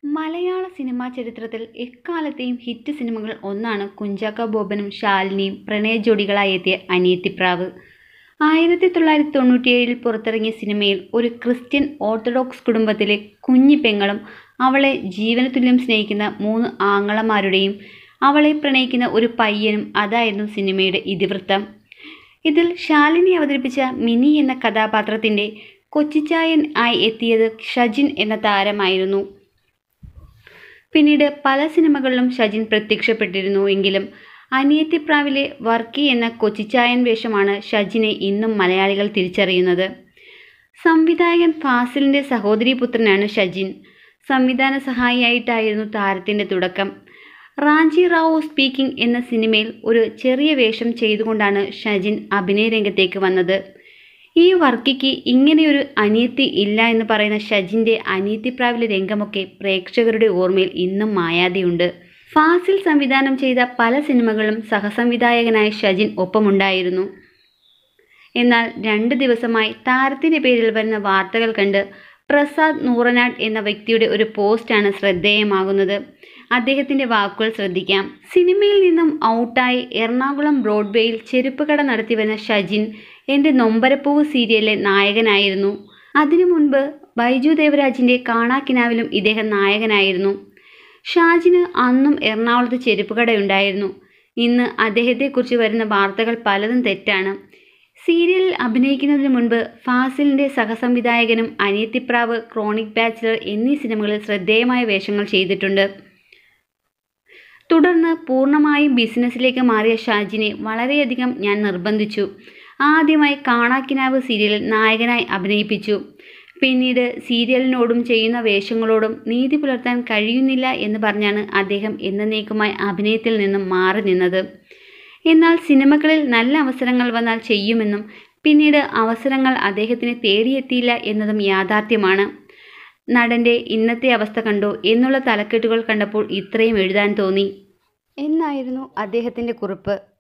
മലയാള സിനിമാ ചരിത്രത്തിൽ എക്കാലത്തെയും ഹിറ്റ് സിനിമകൾ ഒന്നാണ് കുഞ്ചാക്കോ ബോബനും ശാലിനിയും പ്രണയ ജോഡികളായി എത്തിയ അനിയത്തിപ്രാവ് ആയിരത്തി തൊള്ളായിരത്തി തൊണ്ണൂറ്റിയേഴിൽ പുറത്തിറങ്ങിയ സിനിമയിൽ ഒരു ക്രിസ്ത്യൻ ഓർത്തഡോക്സ് കുടുംബത്തിലെ കുഞ്ഞി പെങ്ങളും അവളെ ജീവനതുല്യം സ്നേഹിക്കുന്ന മൂന്ന് ആങ്ങളമാരുടെയും അവളെ പ്രണയിക്കുന്ന ഒരു പയ്യനും അതായിരുന്നു സിനിമയുടെ ഇതിവൃത്തം ഇതിൽ ശാലിനി അവതരിപ്പിച്ച മിനി എന്ന കഥാപാത്രത്തിൻ്റെ കൊച്ചിച്ചായൻ ആയി എത്തിയത് ഷജിൻ എന്ന താരമായിരുന്നു പിന്നീട് പല സിനിമകളിലും ഷജിൻ പ്രത്യക്ഷപ്പെട്ടിരുന്നു എങ്കിലും അനിയത്തിപ്രാവിലെ വർക്കി എന്ന കൊച്ചിച്ചായൻ വേഷമാണ് ഷജിനെ ഇന്നും മലയാളികൾ തിരിച്ചറിയുന്നത് സംവിധായകൻ ഫാസിലിൻ്റെ സഹോദരീപുത്രനാണ് ഷജിൻ സംവിധാന സഹായിയായിട്ടായിരുന്നു താരത്തിൻ്റെ തുടക്കം റാഞ്ചി റാവു സ്പീക്കിംഗ് എന്ന സിനിമയിൽ ഒരു ചെറിയ വേഷം ചെയ്തുകൊണ്ടാണ് ഷജിൻ അഭിനയ രംഗത്തേക്ക് വന്നത് ഈ വർക്കിക്ക് ഇങ്ങനെയൊരു അനിയത്തി ഇല്ല എന്ന് പറയുന്ന ഷജിൻ്റെ അനിയത്തിപ്രാവിലെ രംഗമൊക്കെ പ്രേക്ഷകരുടെ ഓർമ്മയിൽ ഇന്നും മായാതെയുണ്ട് ഫാസിൽ സംവിധാനം ചെയ്ത പല സിനിമകളും സഹസംവിധായകനായ ഷജിൻ ഒപ്പമുണ്ടായിരുന്നു എന്നാൽ രണ്ട് ദിവസമായി താരത്തിൻ്റെ പേരിൽ വരുന്ന വാർത്തകൾ കണ്ട് പ്രസാദ് നൂറനാട് എന്ന വ്യക്തിയുടെ ഒരു പോസ്റ്റാണ് ശ്രദ്ധേയമാകുന്നത് അദ്ദേഹത്തിൻ്റെ വാക്കുകൾ ശ്രദ്ധിക്കാം സിനിമയിൽ നിന്നും ഔട്ടായി എറണാകുളം ബ്രോഡ്വേയിൽ ചെരുപ്പ് കട നടത്തി വന്ന ഷജിൻ എൻ്റെ നൊമ്പരപ്പൂവ് സീരിയലിലെ നായകനായിരുന്നു അതിനു മുൻപ് ബൈജു ദേവരാജിൻ്റെ കാണാക്കിനാവിലും ഇദ്ദേഹം നായകനായിരുന്നു ഷാജിന് അന്നും എറണാകുളത്ത് ചെരുപ്പ് കടയുണ്ടായിരുന്നു ഇന്ന് അദ്ദേഹത്തെക്കുറിച്ച് വരുന്ന വാർത്തകൾ പലതും തെറ്റാണ് സീരിയലിൽ അഭിനയിക്കുന്നതിന് മുൻപ് ഫാസിലിൻ്റെ സഹസംവിധായകനും അനിയത്തിപ്രാവ് ക്രോണിക് ബാച്ചിലർ എന്നീ സിനിമകളിൽ ശ്രദ്ധേയമായ വേഷങ്ങൾ ചെയ്തിട്ടുണ്ട് തുടർന്ന് പൂർണ്ണമായും ബിസിനസ്സിലേക്ക് മാറിയ ഷാജിനെ വളരെയധികം ഞാൻ നിർബന്ധിച്ചു ആദ്യമായി കാണാക്കിനാവ് സീരിയലിൽ നായകനായി അഭിനയിപ്പിച്ചു പിന്നീട് സീരിയലിനോടും ചെയ്യുന്ന വേഷങ്ങളോടും നീതി പുലർത്താൻ കഴിയുന്നില്ല എന്ന് പറഞ്ഞാണ് അദ്ദേഹം എന്നേക്കുമായി അഭിനയത്തിൽ നിന്നും മാറി നിന്നത് എന്നാൽ സിനിമകളിൽ നല്ല അവസരങ്ങൾ വന്നാൽ ചെയ്യുമെന്നും പിന്നീട് അവസരങ്ങൾ അദ്ദേഹത്തിന് തേടിയെത്തിയില്ല എന്നതും യാഥാർത്ഥ്യമാണ് നടൻ്റെ ഇന്നത്തെ അവസ്ഥ കണ്ടോ എന്നുള്ള തലക്കെട്ടുകൾ കണ്ടപ്പോൾ ഇത്രയും എഴുതാൻ തോന്നി എന്നായിരുന്നു അദ്ദേഹത്തിൻ്റെ കുറിപ്പ്